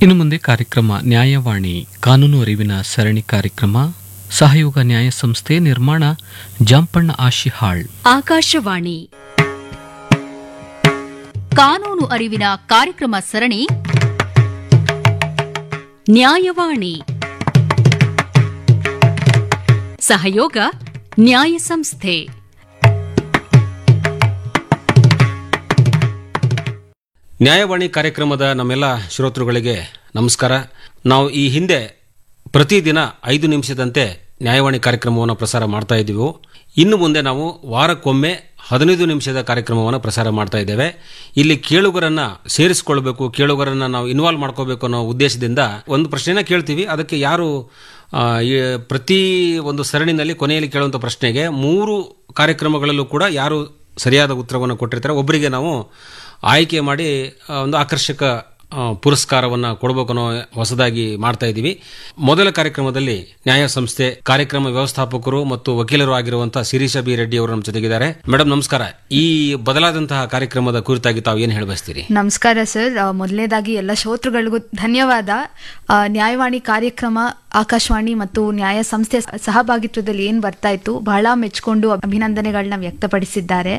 ಇನ್ನು ಮುಂದೆ ಕಾರ್ಯಕ್ರಮ ನ್ಯಾಯವಾಣಿ ಕಾನೂನು ಅರಿವಿನ ಸರಣಿ ಕಾರ್ಯಕ್ರಮ ಸಹಯೋಗ ನ್ಯಾಯ ಸಂಸ್ಥೆ ನಿರ್ಮಾಣ ಜಾಂಪಣ್ಣ ಆಶಿಹಾಳ್ ಆಕಾಶವಾಣಿ ಕಾನೂನು ಅರಿವಿನ ಕಾರ್ಯಕ್ರಮ ಸರಣಿ ನ್ಯಾಯವಾಣಿ ಸಹಯೋಗ ನ್ಯಾಯ ಸಂಸ್ಥೆ ನ್ಯಾಯವಾಣಿ ಕಾರ್ಯಕ್ರಮದ ನಮ್ಮೆಲ್ಲ ಶ್ರೋತೃಗಳಿಗೆ ನಮಸ್ಕಾರ ನಾವು ಈ ಹಿಂದೆ ಪ್ರತಿದಿನ ಐದು ನಿಮಿಷದಂತೆ ನ್ಯಾಯವಾಣಿ ಕಾರ್ಯಕ್ರಮವನ್ನು ಪ್ರಸಾರ ಮಾಡ್ತಾ ಇದ್ದೀವಿ ಇನ್ನು ಮುಂದೆ ನಾವು ವಾರಕ್ಕೊಮ್ಮೆ ಹದಿನೈದು ನಿಮಿಷದ ಕಾರ್ಯಕ್ರಮವನ್ನು ಪ್ರಸಾರ ಮಾಡ್ತಾ ಇದ್ದೇವೆ ಇಲ್ಲಿ ಕೇಳುಗರನ್ನ ಸೇರಿಸಿಕೊಳ್ಬೇಕು ಕೇಳುಗರನ್ನ ನಾವು ಇನ್ವಾಲ್ವ್ ಮಾಡ್ಕೋಬೇಕು ಅನ್ನೋ ಉದ್ದೇಶದಿಂದ ಒಂದು ಪ್ರಶ್ನೆನ ಕೇಳ್ತೀವಿ ಅದಕ್ಕೆ ಯಾರು ಆ, ಈ ಪ್ರತಿ ಒಂದು ಸರಣಿನಲ್ಲಿ ಕೊನೆಯಲ್ಲಿ ಕೇಳುವಂಥ ಪ್ರಶ್ನೆಗೆ ಮೂರು ಕಾರ್ಯಕ್ರಮಗಳಲ್ಲೂ ಕೂಡ ಯಾರು ಸರಿಯಾದ ಉತ್ತರವನ್ನು ಕೊಟ್ಟಿರ್ತಾರೆ ಒಬ್ಬರಿಗೆ ನಾವು ಆಯ್ಕೆ ಮಾಡಿ ಆ, ಒಂದು ಆಕರ್ಷಕ ಆ, ಪುರಸ್ಕಾರವನ್ನು ಕೊಡಬೇಕು ಅನ್ನೋ ಹೊಸದಾಗಿ ಮಾಡ್ತಾ ಇದ್ದೀವಿ ಮೊದಲ ಕಾರ್ಯಕ್ರಮದಲ್ಲಿ ನ್ಯಾಯ ಸಂಸ್ಥೆ ಕಾರ್ಯಕ್ರಮ ವ್ಯವಸ್ಥಾಪಕರು ಮತ್ತು ವಕೀಲರು ಆಗಿರುವಂತಹ ಶಿರೀಷ ಬಿ ರೆಡ್ಡಿ ಅವರು ನಮ್ಮ ಜೊತೆಗಿದ್ದಾರೆ ಮೇಡಮ್ ನಮಸ್ಕಾರ ಈ ಬದಲಾದಂತಹ ಕಾರ್ಯಕ್ರಮದ ಕುರಿತಾಗಿ ತಾವು ಏನು ಹೇಳಬಯಸ್ತೀರಿ ನಮಸ್ಕಾರ ಸರ್ ಆ, ಮೊದಲನೇದಾಗಿ ಎಲ್ಲ ಶ್ರೋತೃಗಳಿಗೂ ಧನ್ಯವಾದ ಆ, ನ್ಯಾಯವಾಣಿ ಕಾರ್ಯಕ್ರಮ ಆಕಾಶವಾಣಿ ಮತ್ತು ನ್ಯಾಯ ಸಂಸ್ಥೆ ಸಹಭಾಗಿತ್ವದಲ್ಲಿ ಏನ್ ಬರ್ತಾ ಇತ್ತು ಬಹಳ ಮೆಚ್ಕೊಂಡು ಅಭಿನಂದನೆಗಳನ್ನ ವ್ಯಕ್ತಪಡಿಸಿದ್ದಾರೆ